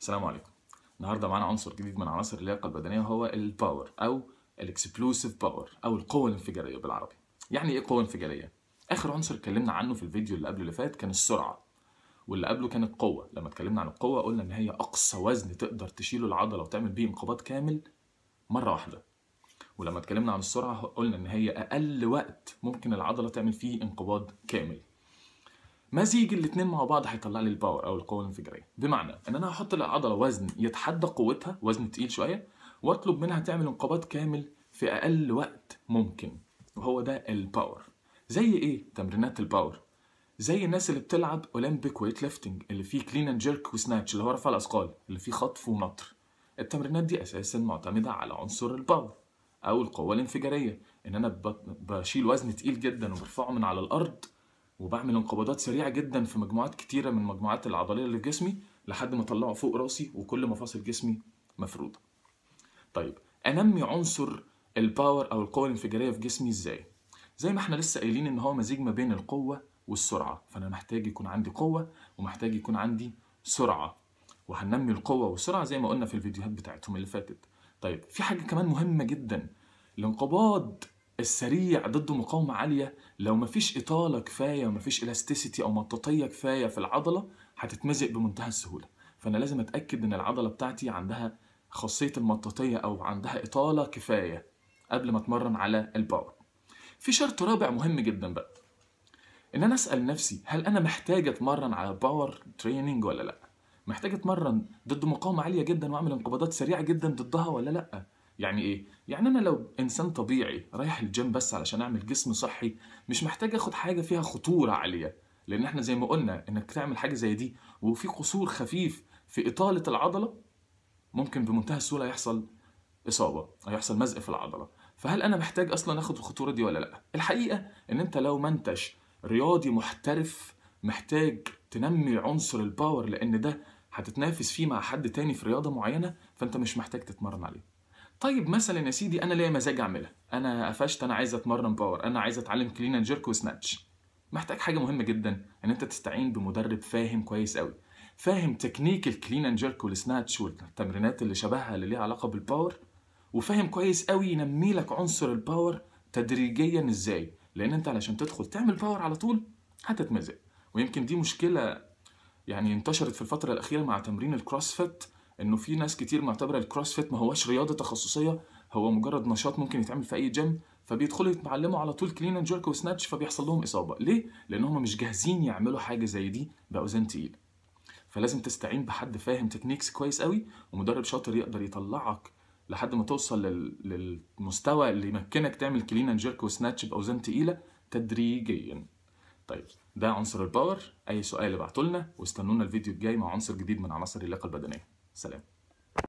السلام عليكم النهارده معانا عنصر جديد من عناصر اللياقه البدنيه وهو الباور او الاكسبلوسيف باور او القوه الانفجاريه بالعربي يعني ايه قوه انفجاريه اخر عنصر اتكلمنا عنه في الفيديو اللي قبل اللي فات كان السرعه واللي قبله كان القوه لما اتكلمنا عن القوه قلنا ان هي اقصى وزن تقدر تشيله العضله وتعمل بيه انقباض كامل مره واحده ولما اتكلمنا عن السرعه قلنا ان هي اقل وقت ممكن العضله تعمل فيه انقباض كامل مزيج الاثنين مع بعض هيطلع لي الباور او القوه الانفجاريه بمعنى ان انا هحط للعضله وزن يتحدى قوتها وزن تقيل شويه واطلب منها تعمل انقباض كامل في اقل وقت ممكن وهو ده الباور زي ايه تمرينات الباور زي الناس اللي بتلعب اولمبيك ويت ليفتنج اللي فيه كلين اند جيرك وسناتش اللي هو رفع الاثقال اللي فيه خطف ونطر التمرينات دي اساسا معتمده على عنصر الباور او القوه الانفجاريه ان انا بشيل وزن تقيل جدا وبرفعه من على الارض وبعمل انقباضات سريعه جدا في مجموعات كتيره من المجموعات العضليه اللي في جسمي لحد ما اطلعه فوق راسي وكل مفاصل جسمي مفروده. طيب انمي عنصر الباور او القوه الانفجاريه في جسمي ازاي؟ زي ما احنا لسه قايلين ان هو مزيج ما بين القوه والسرعه، فانا محتاج يكون عندي قوه ومحتاج يكون عندي سرعه. وهننمي القوه والسرعه زي ما قلنا في الفيديوهات بتاعتهم اللي فاتت. طيب في حاجه كمان مهمه جدا الانقباض السريع ضد مقاومة عالية لو مفيش إطالة كفاية ومفيش إلاستيسيتي أو مطاطية كفاية في العضلة هتتمزق بمنتهى السهولة فأنا لازم أتأكد إن العضلة بتاعتي عندها خاصية المطاطية أو عندها إطالة كفاية قبل ما أتمرن على الباور في شرط رابع مهم جدا بقى إن أنا أسأل نفسي هل أنا محتاج أتمرن على باور تريننج ولا لأ محتاج أتمرن ضد مقاومة عالية جدا وأعمل انقباضات سريعة جدا ضدها ولا لأ يعني ايه؟ يعني انا لو انسان طبيعي رايح الجيم بس علشان اعمل جسم صحي مش محتاج اخد حاجه فيها خطوره عاليه لان احنا زي ما قلنا انك تعمل حاجه زي دي وفي قصور خفيف في اطاله العضله ممكن بمنتهى السهوله يحصل اصابه او يحصل مزق في العضله فهل انا محتاج اصلا اخد الخطوره دي ولا لا الحقيقه ان انت لو ما انتش رياضي محترف محتاج تنمي عنصر الباور لان ده هتتنافس فيه مع حد تاني في رياضه معينه فانت مش محتاج تتمرن عليه طيب مثلا يا سيدي انا ليا مزاج اعملها انا قفشت انا عايز اتمرن باور انا عايز اتعلم كلين اند جيرك وسناتش محتاج حاجه مهمه جدا ان انت تستعين بمدرب فاهم كويس قوي فاهم تكنيك الكلين اند جيرك والسناتش والتمرينات اللي شبهها اللي ليها علاقه بالباور وفاهم كويس قوي ينمي لك عنصر الباور تدريجيا ازاي لان انت علشان تدخل تعمل باور على طول هتتمزق ويمكن دي مشكله يعني انتشرت في الفتره الاخيره مع تمرين الكروسفيت انه في ناس كتير معتبره الكروسفيت ما هوش رياضه تخصصيه هو مجرد نشاط ممكن يتعمل في اي جيم فبيدخلوا يتعلموا على طول كلين اند جيرك وسناتش فبيحصل لهم اصابه ليه لان هم مش جاهزين يعملوا حاجه زي دي باوزان تقيله فلازم تستعين بحد فاهم تكنيكس كويس قوي ومدرب شاطر يقدر يطلعك لحد ما توصل لل... للمستوى اللي يمكنك تعمل كلين اند جيرك وسناتش باوزان تقيله تدريجيا طيب ده عنصر الباور اي سؤال ابعتوا لنا واستنونا الفيديو الجاي مع عنصر جديد من عناصر اللياقه البدنيه سلام